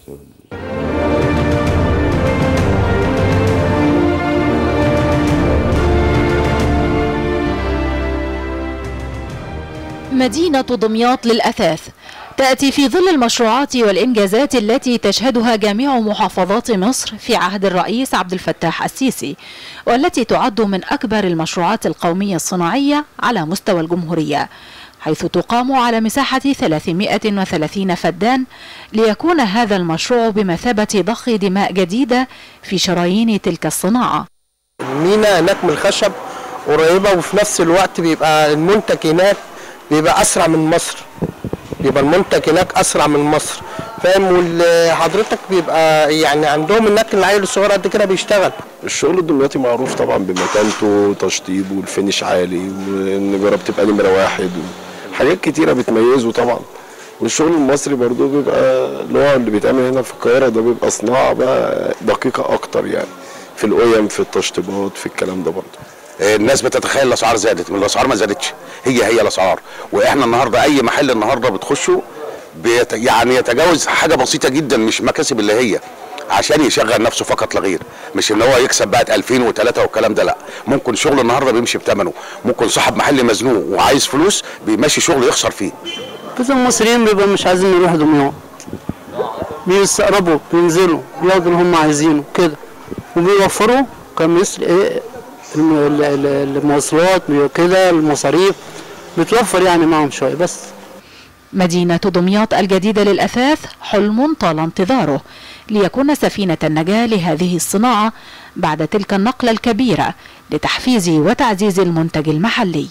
مدينة دمياط للأثاث تأتي في ظل المشروعات والإنجازات التي تشهدها جميع محافظات مصر في عهد الرئيس عبد الفتاح السيسي والتي تعد من أكبر المشروعات القومية الصناعية على مستوى الجمهورية حيث تقام على مساحة 330 فدان ليكون هذا المشروع بمثابة ضخ دماء جديدة في شرايين تلك الصناعة المينا هناك من الخشب قريبة وفي نفس الوقت بيبقى المنتج هناك بيبقى أسرع من مصر بيبقى المنتج هناك أسرع من مصر فاهم وحضرتك بيبقى يعني عندهم هناك العيل الصغير قد كده بيشتغل الشغل الدمياطي معروف طبعا بمكانته تشطيب والفينش عالي والنجارة بتبقى نمرة واحد حاجات كتيرة بتميزه طبعا والشغل المصري برضو بيبقى اللي هو اللي بيتعمل هنا في القاهرة ده بيبقى صناعة بقى دقيقة أكتر يعني في القيم في التشطيبات في الكلام ده برضو الناس بتتخيل الاسعار زادت الاسعار ما زادتش هي هي الاسعار واحنا النهارده اي محل النهارده بتخشه بيت يعني يتجاوز حاجه بسيطه جدا مش مكاسب اللي هي عشان يشغل نفسه فقط لا غير مش ان هو يكسب بقى 2000 و3 والكلام ده لا ممكن شغل النهارده بيمشي بثمنه ممكن صاحب محل مزنوق وعايز فلوس بيمشي شغل يخسر فيه بس المصريين بيبقوا مش عايزين يروحوا دمياط بيستقربوا بينزلوا بياخدوا اللي هم عايزينه كده وبيوفروا كمثل ايه الم- ال- ال- المواصلات كده المصاريف بتوفر يعني معهم شويه بس مدينة دمياط الجديدة للأثاث حلم طال انتظاره ليكون سفينة النجاة لهذه الصناعة بعد تلك النقلة الكبيرة لتحفيز وتعزيز المنتج المحلي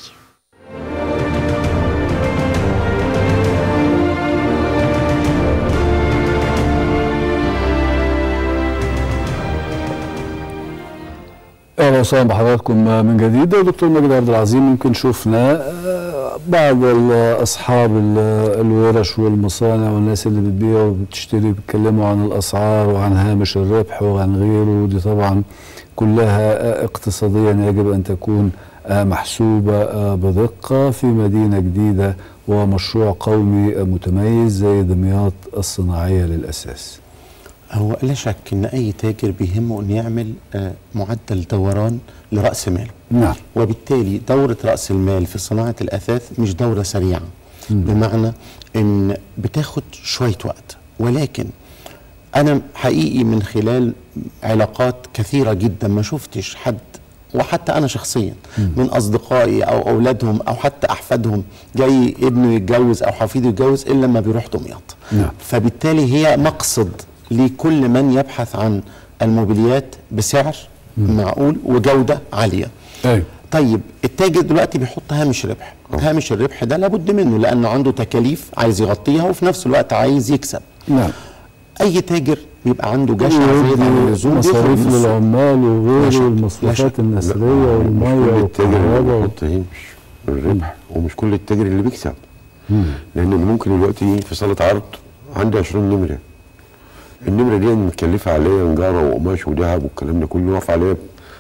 اهلا وسهلا بحضراتكم من جديد دكتور مجدي عبد العظيم يمكن شفنا آه، بعض ال- اصحاب ال- الورش والمصانع والناس اللي بتبيع وبتشتري بيتكلموا عن الاسعار وعن هامش الربح وعن غيره ودي طبعا كلها آه، اقتصاديا يجب ان تكون آه، محسوبه آه، بدقه في مدينه جديده ومشروع قومي آه، متميز زي دمياط الصناعيه للاساس. هو لا شك ان اي تاجر بيهمه انه يعمل آه، معدل دوران لراس ماله نعم. وبالتالي دوره راس المال في صناعه الاثاث مش دوره سريعه بمعنى ان بتاخد شويه وقت ولكن انا حقيقي من خلال علاقات كثيره جدا ما شفتش حد وحتى انا شخصيا من اصدقائي او اولادهم او حتى احفادهم جاي ابنه يتجوز او حفيده يتجوز الا لما بيروح دمياط نعم. فبالتالي هي مقصد لكل من يبحث عن الموبيليات بسعر معقول وجوده عاليه ايوه طيب التاجر دلوقتي بيحط هامش ربح هامش الربح ده لابد منه لانه عنده تكاليف عايز يغطيها وفي نفس الوقت عايز يكسب نعم اي تاجر بيبقى عنده جشع زياده عن اللزوم بياخد مصاريف نصه. للعمال لا وغيره شك، لا والمصروفات شك. النسريه والميه مش كل التاجر اللي والكهرباء ما بيحطهمش الربح ومش كل التاجر اللي بيكسب لان ممكن دلوقتي في صاله عرض عندي 20 نمره النمره دي متكلفه عليا نجاره وقماش وذهب والكلام ده كله واقف عليا ب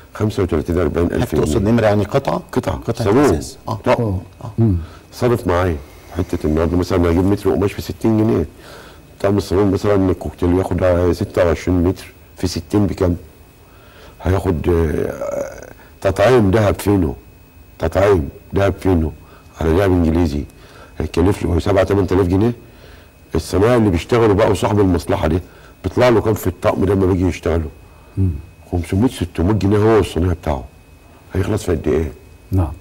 35 40 الف تقصد جنيه نمره يعني قطعه قطعه قطعه صابون اساس اه طقم صرف معايا حته النهارده مثلا هجيب متر قماش ب 60 جنيه طقم الصابون مثلا الكوكتيل ياخد على 26 متر في 60 بكام؟ هياخد آه، تطعيم دهب فينو تطعيم دهب فينو على دهب انجليزي هيكلف له 7 8000 جنيه الصنايعي اللي بيشتغلوا بقى وصاحب المصلحه دي بيطلع له كام في الطقم ده لما بيجي يشتغلوا 500 600 جنيه هو والصنايعي بتاعه هيخلص في قد ايه؟ نعم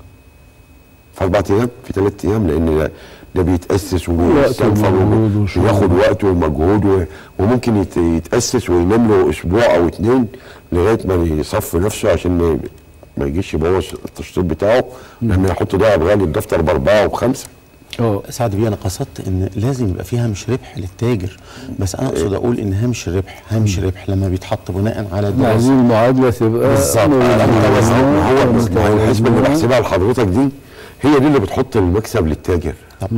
في اربع ايام في ثلاث ايام لان ده, ده بيتاسس وقت وبيستنفر ومجهود وشغل. وياخد وقت ومجهود و- وممكن يت- يتاسس وينام له اسبوع او اتنين لغايه ما يصفي نفسه عشان ما ما يجيش يبوظ التشطيب بتاعه لما يحط ده غالي الدفتر باربعه وبخمسه اه سعد بيه انا قصدت ان لازم يبقى في هامش ربح للتاجر بس انا اقصد اقول ان هامش الربح هامش ربح لما بيتحط بناء على عايزين دراسه المعادله تبقى بالظبط. موازنة. ما هو بس ما هو الحسبه اللي موازنة. بحسبها لحضرتك دي هي دي اللي بتحط المكسب للتاجر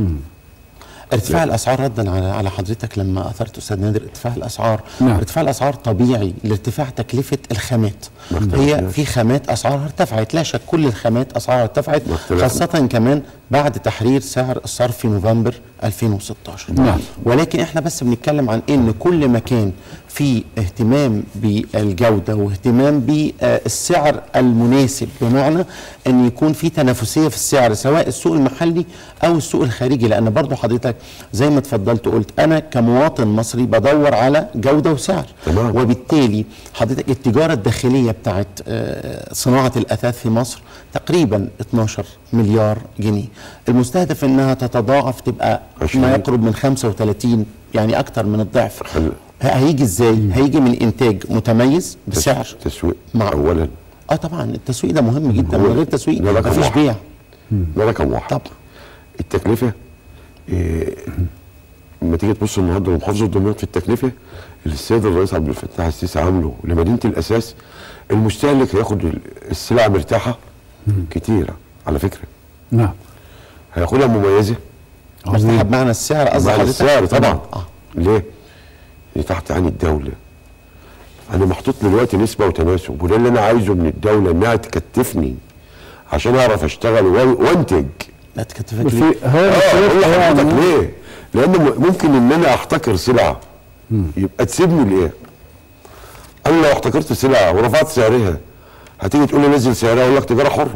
ارتفاع الاسعار ردا على على حضرتك لما اثرت استاذ نادر ارتفاع الاسعار نعم. ارتفاع الاسعار طبيعي لارتفاع تكلفه الخامات ما اختلفناش. هي في خامات اسعارها ارتفعت لا شك كل الخامات اسعارها ارتفعت ما اختلفنا. خاصه كمان بعد تحرير سعر الصرف في نوفمبر 2016 نعم. ولكن احنا بس بنتكلم عن ان كل ما كان في اهتمام بالجوده واهتمام بالسعر المناسب بمعنى ان يكون في تنافسيه في السعر سواء السوق المحلي او السوق الخارجي لان برضو حضرتك زي ما اتفضلت قلت انا كمواطن مصري بدور على جوده وسعر تمام. وبالتالي حضرتك التجاره الداخليه بتاعت آه، صناعه الاثاث في مصر تقريبا 12 مليار جنيه المستهدف انها تتضاعف تبقى ما عشرين. يقرب من 35 يعني اكتر من الضعف خل- ه- هيجي ازاي هيجي من انتاج متميز بسعر تسويق مع- اولا اه طبعا التسويق ده مهم جدا هو- من غير تسويق ده رقم مفيش واحد. بيع ده رقم واحد طبعا. التكلفه إيه لما تيجي تبص النهارده لمحافظه دمياط في التكلفه اللي السيد الرئيس عبد الفتاح السيسي عامله لمدينه الاساس المستهلك هياخد ال- السلع مرتاحه كتيره على فكره نعم هياخدها مميزه مرتاحه بمعنى السعر قصدي مع حضرتك السعر طبعا اه ليه؟ اللي تحت عين الدوله انا محطوط دلوقتي نسبه وتناسب وده اللي انا عايزه من الدوله انها تكتفني عشان اعرف اشتغل و- وانتج لا تكتفك في ليه هذا اه الشيء اقول لحضرتك يعني ليه؟ لان م- ممكن ان انا احتكر سلعه يبقى تسيبني ليه؟ انا لو احتكرت سلعه ورفعت سعرها هتيجي تقول لي نزل سعرها اقول لك تجاره حره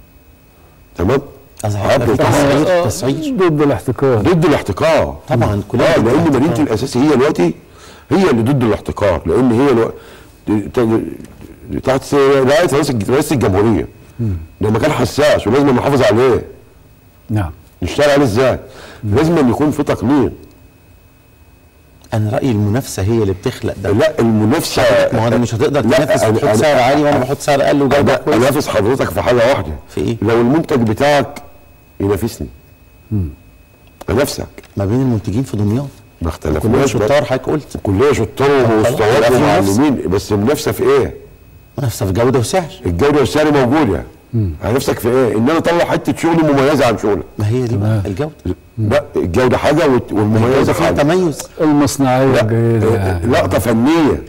تمام؟ قصدي هيبقى في عبد تسعير آه، تسعير ضد الاحتكار ضد الاحتكار طبعا كلنا اه ضد لان الاحتكار. مدينه الاساس هي دلوقتي هي اللي ضد الاحتكار لان هي الو... ت- تحت رعايه رئيس الج- رئيس الجمهوريه ده مكان حساس ولازم نحافظ عليه نعم نشتغل عليه ازاي؟ لازم أن يكون في تقنين انا رايي المنافسه هي اللي بتخلق ده لا المنافسه ما هو أنا مش هتقدر لا، تنافس أنا- وتحط أنا- سعر عالي وانا بحط سعر اقل وجوده أنا كويسه انافس حضرتك في حاجه واحده في إيه؟ لو المنتج بتاعك ينافسني انافسك ما بين المنتجين في دمياط ما اختلفناش كلنا بقى. شطار حضرتك قلت كلنا شطار ومستويات يبقى في منافسة. ومعلمين بس المنافسه في ايه؟ منافسه في جوده وسعر الجوده والسعر موجوده هنفسك في ايه؟ ان انا اطلع حته شغل مميزه عن شغلك ما هي دي بقى الجوده لا الجوده حاجه والت- والمميزه الجوده فيها حاجه تميز المصنعيه الجيده يعني لقطه فنيه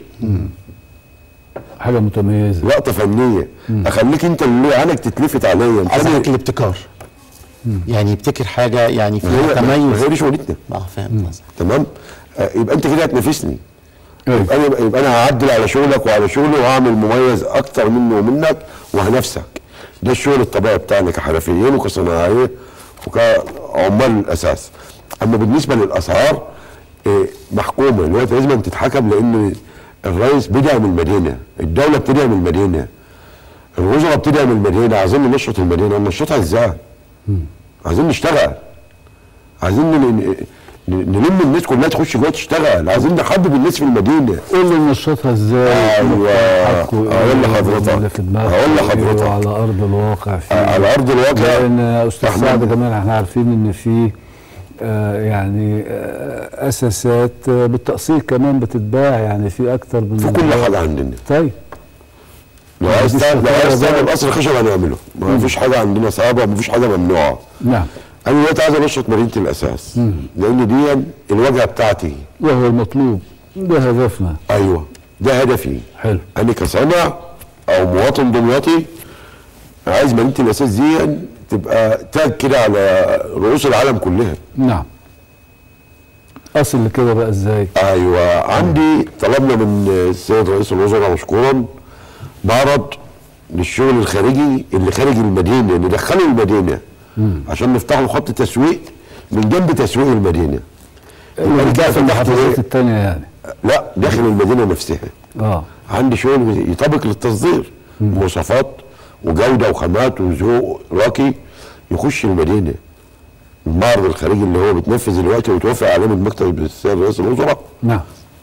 حاجه متميزه لقطه فنيه اخليك انت اللي عينك تتلفت عليا مش قصدك أنا- الابتكار يعني يبتكر حاجه يعني ما فيها هي ما تميز هي دي شغلتنا اه فهمت قصدك تمام آه، يبقى انت كده هتنافسني أيوة. يبقى انا يبقى انا هعدل على شغلك وعلى شغلي وهعمل مميز اكتر منه ومنك وهنافسك ده الشغل الطبيعي بتاعنا كحرفيين وكصناعيه وكعمال الاساس اما بالنسبه للاسعار آه، محكومه دلوقتي لازم تتحكم لان الرئيس بيدعم المدينه الدوله بتدعم المدينه الوزراء بتدعم المدينه عايزين ننشط المدينه ننشطها ازاي؟ عايزين نشتغل عايزين ن- ن- نلم الناس كلها تخش جوه تشتغل عايزين نحبب الناس في المدينه قول لي ننشطها ازاي أيوة. حقه إيه؟ هقول لحضرتك. اللي في دماغك هقول إيه؟ لحضرتك. وعلى ارض الواقع في آه، على ارض الواقع لان يا استاذ إحنا- سعد كمان احنا عارفين ان في آه يعني آه اساسات آه بالتقسيط كمان بتتباع يعني في اكتر من في كل حاجه عندنا طيب لو عايز مفيش تعمل لو عايز خطورة تعمل بقى. قصر خشب هنعمله ما فيش حاجه عندنا صعبه ما فيش حاجه ممنوعه نعم انا دلوقتي عايز انشط مدينه الاساس لان دي الواجهه بتاعتي وهو المطلوب ده هدفنا ايوه ده هدفي حلو انا كصانع او مواطن دمياطي عايز مدينه الاساس دي تبقى تاج كده على رؤوس العالم كلها نعم اصل لكده بقى ازاي ايوه عندي طلبنا من السيد رئيس الوزراء مشكورا معرض للشغل الخارجي اللي خارج المدينه ندخله المدينه عشان نفتح له خط تسويق من جنب تسويق المدينه يبقى أنا كده في فتحت المحافظات إيه؟ التانية يعني لا داخل المدينه نفسها اه عندي شغل يطابق للتصدير مواصفات وجوده وخامات وذوق راقي يخش المدينه المعرض الخارجي اللي هو بتنفذ دلوقتي وتوافق عليه من مكتب السيد رئيس الوزراء نعم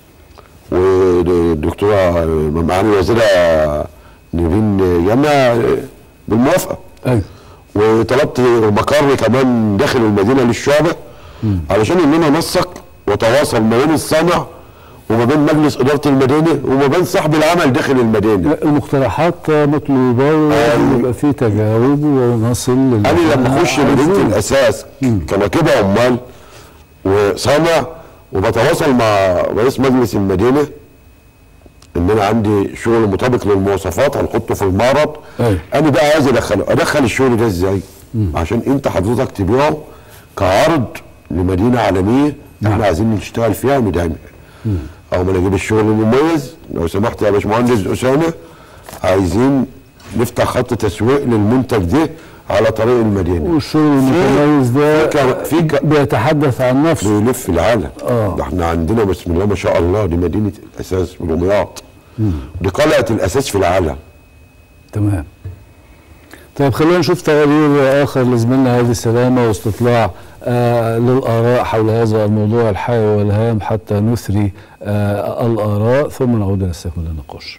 والدكتوره معالي الوزيره نيرين ياما بالموافقه ايوه وطلبت مقر كمان داخل المدينه للشعبه علشان ان انا انسق وتواصل ما بين الصانع وما بين مجلس اداره المدينه وما بين صاحب العمل داخل المدينه المقترحات مطلوبه ولازم يبقى في تجاوب ونصل لل- انا لما اخش مدينه عايزين. الاساس كنقيب عمال وصانع وبتواصل مع رئيس مجلس المدينه ان انا عندي شغل مطابق للمواصفات هنحطه في المعرض أيوة. انا بقى عايز ادخله ادخل الشغل ده ازاي عشان انت حضرتك تبيعه كعرض لمدينه عالميه احنا عايزين نشتغل فيها وندعمها او ما نجيب الشغل المميز لو سمحت يا باشمهندس اسامه عايزين نفتح خط تسويق للمنتج ده على طريق المدينه والشغل المتميز ده في ك- في ك- بيتحدث عن نفسه بيلف العالم آه. ده احنا عندنا بسم الله ما شاء الله دي مدينه الاساس بدمياط دي قلعه الاساس في العالم تمام طيب خلينا نشوف تقرير اخر لزميلنا هادي سلامه واستطلاع آه للاراء حول هذا الموضوع الحيوي والهام حتى نثري آه الاراء ثم نعود نستكمل النقاش.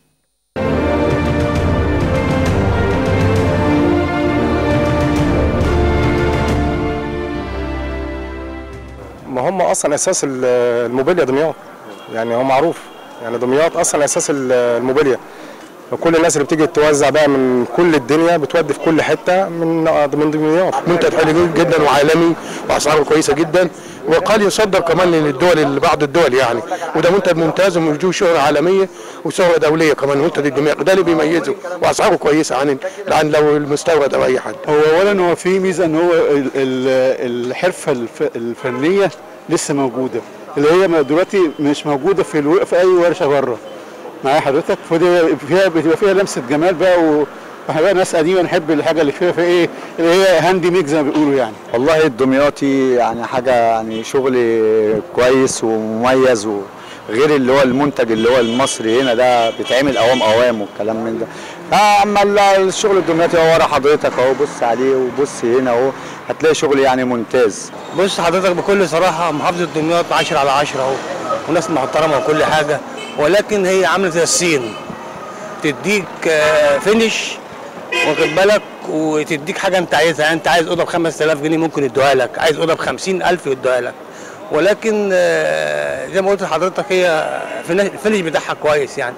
ما هم اصلا اساس ال- الموبيليا دمياط يعني هو معروف يعني دمياط اصلا اساس ال- الموبيليا وكل الناس اللي بتيجي توزع بقى من كل الدنيا بتودي في كل حته من من دمياط منتج حلو جدا وعالمي واسعاره كويسه جدا وقال يصدر كمان للدول لبعض الدول يعني وده منتج ممتاز وله شهره عالميه وشهره دوليه كمان منتج الدماغ ده اللي بيميزه واسعاره كويسه عن عن لو المستورد او اي حد هو اولا هو في ميزه ان هو ال- ال- الحرفه الف- الفنيه لسه موجوده اللي هي ما- دلوقتي مش موجوده في الو... في اي ورشه بره معايا حضرتك فدي فيها بتبقى فيها لمسه جمال بقى و... واحنا بقى ناس قديمه نحب الحاجه اللي فيها في ايه اللي هي هاندي ميك زي ما بيقولوا يعني والله الدمياطي يعني حاجة يعني شغل كويس ومميز وغير اللي هو المنتج اللي هو المصري هنا ده بيتعمل اوام اوام والكلام من ده اما ال- الشغل الدمياطي هو ورا حضرتك اهو بص عليه وبص هنا اهو هتلاقي شغل يعني ممتاز بص حضرتك بكل صراحة محافظة دمياط 10 على 10 اهو وناس محترمة وكل حاجة ولكن هي عاملة زي الصين تديك آه، فينش واخد بالك وتديك حاجة أنت عايزها يعني أنت عايز أوضة ب 5000 جنيه ممكن يدوها لك عايز أوضة ب 50000 يدوها لك ولكن آه، زي ما قلت لحضرتك هي فينش- الفينش بتاعها كويس يعني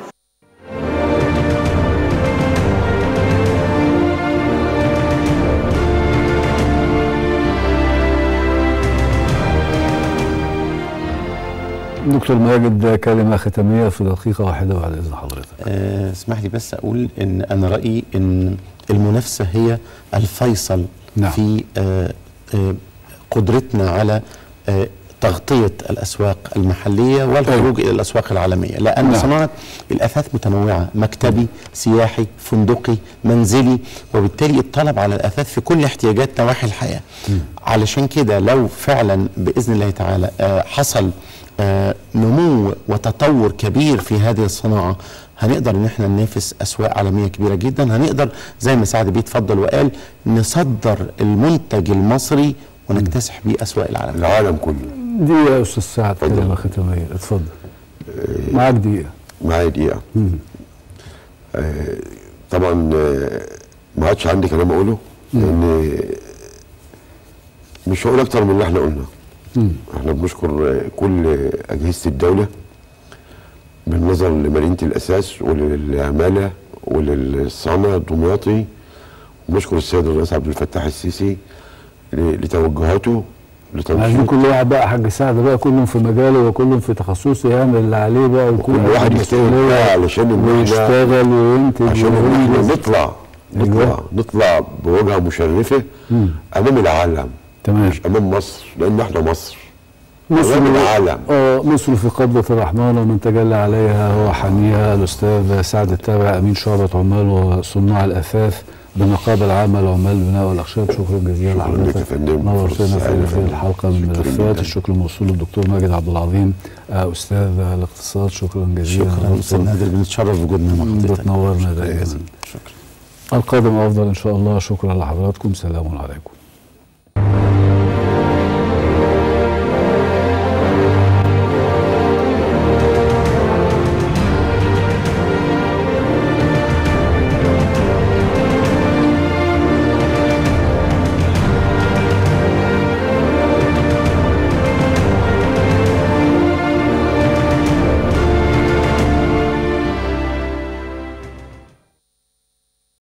دكتور ماجد كلمه ختاميه في دقيقه واحده بعد اذن حضرتك. آه، اسمح لي بس اقول ان انا رايي ان المنافسه هي الفيصل نعم. في آه، آه، قدرتنا على آه، تغطيه الاسواق المحليه والخروج الى الاسواق العالميه لان نعم. صناعه الاثاث متنوعه مكتبي سياحي فندقي منزلي وبالتالي الطلب على الاثاث في كل احتياجات نواحي الحياه علشان كده لو فعلا باذن الله تعالى آه، حصل آه، نمو وتطور كبير في هذه الصناعه هنقدر ان احنا ننافس اسواق عالميه كبيره جدا هنقدر زي ما سعد بيه اتفضل وقال نصدر المنتج المصري ونكتسح بيه اسواق العالم العالم كله دي يا استاذ سعد كلمه ختاميه اتفضل. معاك دقيقه. معايا دقيقه آه، طبعا آه، ما عادش عندي كلام اقوله لان مش هقول اكتر من اللي احنا قلنا احنا بنشكر آه، كل اجهزه الدوله بالنظر لمدينه الاساس وللعماله وللصانع الدمياطي وبنشكر السيد الرئيس عبد الفتاح السيسي ل- لتوجهاته عايزين لتنشيط كل واحد بقى حاج سعد بقى كلهم في مجاله وكلهم في تخصصه يعمل اللي عليه بقى وكل كل واحد يستوعب بقى علشان إن إحنا- ويشتغل وينتج عشان إن احنا وينجز. نطلع نطلع نطلع بوجهه مشرفه امام العالم تمام مش امام مصر لان احنا مصر مصر امام العالم اه مصر في قبضة الرحمن ومن تجلى عليها هو حنيها الأستاذ سعد التابع أمين شعبة عمال وصناع الأثاث بالنقابة العامة لعمال البناء والأخشاب شكرا جزيلا شكرا لك يا لحضرتك فندم. نورتنا فرصة في سعيدة يا هذه فندم. الحلقة من شكرا ملفات جدا. الشكر موصول للدكتور ماجد عبد العظيم آه، أستاذ الاقتصاد شكرا جزيلا شكرا استاذ نادر بنتشرف بوجودنا مع حضرتك بتنورنا دائما شكرا القادم أفضل إن شاء الله شكرا لحضراتكم سلام عليكم